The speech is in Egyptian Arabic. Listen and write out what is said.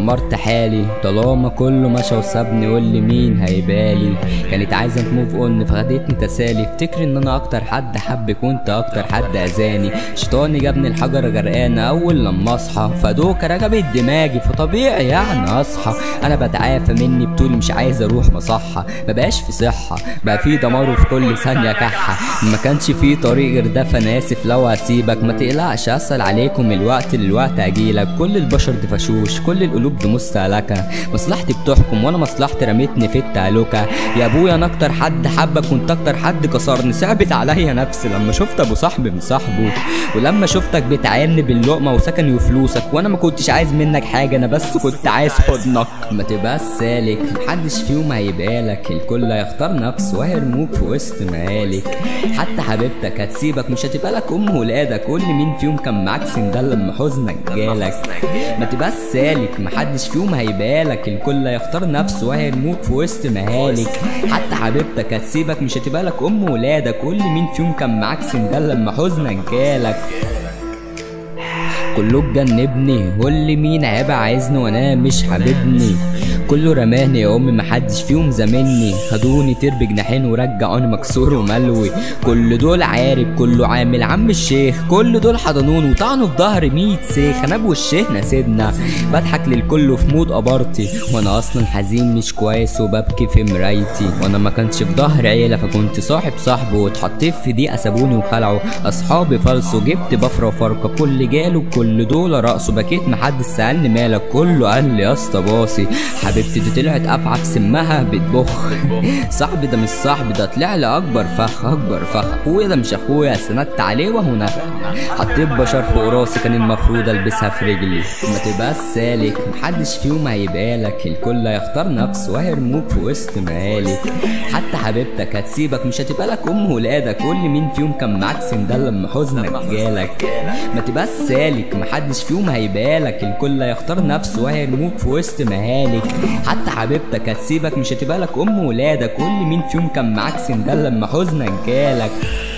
دمرت حالي طالما كله مشى وسابني قول لي مين هيبالي كانت عايزه تموف اون فخدتني تسالي افتكر ان انا اكتر حد حبك وانت اكتر حد اذاني شيطاني جابني الحجر غرقانه اول لما اصحى فدوكه ركبت دماغي فطبيعي يعني اصحى انا بتعافى مني بطولي مش عايز اروح مصحه مبقاش في صحه بقى في دمار وفي كل ثانيه كحه ما كانش في طريق غير ده فانا اسف لو هسيبك ما تقلقش اسال عليكم الوقت للوقت اجيلك كل البشر دي فشوش كل القلوب دي مستهلكه مصلحتي بتحكم وانا مصلحتي رمتني في التهلكه يا ابويا انا اكتر حد حبك وانت اكتر حد كسرني صعبت عليا نفسي لما شفت ابو صاحبي مصاحبه ولما شفتك بتعاملني باللقمه وسكني وفلوسك وانا ما كنتش عايز منك حاجه انا بس كنت عايز حضنك ما تبقاش سالك محدش فيهم هيبقالك الكل هيختار نفسه وهيرموك في وسط مهالك حتى حبيبتك هتسيبك مش هتبقى لك ام ولادك قول لي مين فيهم كان معاك سندال لما حزنك جالك ما تبقاش سالك محدش فيهم هيبقالك الكل هيختار نفسه وهيرموك في وسط مهالك حتى حبيبتك هتسيبك مش هتبقى لك ام ولادك قول لي مين فيهم كان معاك سندال لما حزنك جالك كله اتجنبني قول لي مين هيبقى عايزني وانا مش حاببني كله رماني يا امي محدش فيهم زاملني خدوني طير بجناحين ورجعوني مكسور وملوي كل دول عارب كله عامل عم الشيخ كل دول حضنوني وطعنوا في ظهري ميت سيخ انا بوشهنا سيبنا بضحك للكل في مود قبرتي وانا اصلا حزين مش كويس وببكي في مرايتي وانا ما كانش في ظهر عيله فكنت صاحب صاحبه واتحطيت في دقيقه سابوني وخلعوا اصحابي فلسوا جبت بفره وفرقه كل جاله كل دول رقصوا بكيت محدش سالني مالك كله قال لي يا اسطى باصي حبيبتي دي طلعت افعى في سمها بتبخ صاحبي ده مش صاحبي ده طلع لي اكبر فخ اكبر فخ اخويا ده مش اخويا سندت عليه وهو نفخ حطيت بشر فوق راسي كان المفروض البسها في رجلي ما تبقاش سالك محدش فيهم هيبقالك الكل هيختار نفسه وهيرموك في وسط مهالك حتى حبيبتك هتسيبك مش هتبقى لك ام ولادك قول لي مين فيهم كان معاك سندال لما حزنك جالك ما تبقاش سالك محدش فيهم هيبقالك الكل هيختار نفسه وهيرموك في وسط مهالك حتى حبيبتك هتسيبك مش هتبقى لك ام ولادك قول لي مين فيهم كان معاك سندال لما حزنك جالك